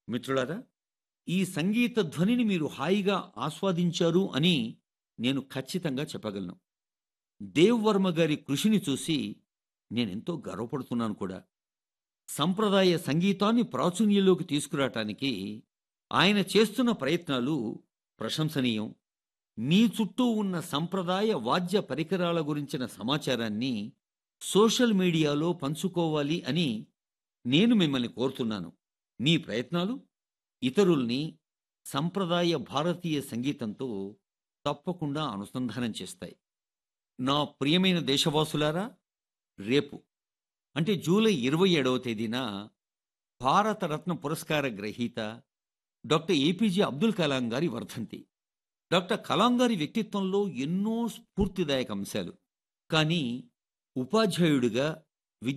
మిత్రులారా ఈ సంగీత ధ్వనిని మీరు హాయిగా ఆస్వాదించారు అని నేను ఖచ్చితంగా చెప్పగలను దేవ్ వర్మ గారి కృషిని చూసి నేనెంతో గర్వపడుతున్నాను కూడా సంప్రదాయ సంగీతాన్ని ప్రాచుర్యంలోకి తీసుకురావటానికి ఆయన చేస్తున్న ప్రయత్నాలు ప్రశంసనీయం మీ చుట్టూ ఉన్న సంప్రదాయ వాద్య పరికరాల గురించిన సమాచారాన్ని సోషల్ మీడియాలో పంచుకోవాలి అని నేను మిమ్మల్ని కోరుతున్నాను మీ ప్రయత్నాలు ఇతరుల్ని సంప్రదాయ భారతీయ సంగీతంతో తప్పకుండా అనుసంధానం చేస్తాయి నా ప్రియమైన దేశవాసులారా రేపు అంటే జూలై ఇరవై ఏడవ తేదీన భారతరత్న పురస్కార గ్రహీత డాక్టర్ ఏపీజే అబ్దుల్ కలాం గారి వర్ధంతి డాక్టర్ కలాం గారి వ్యక్తిత్వంలో ఎన్నో స్ఫూర్తిదాయక అంశాలు కానీ ఉపాధ్యాయుడిగా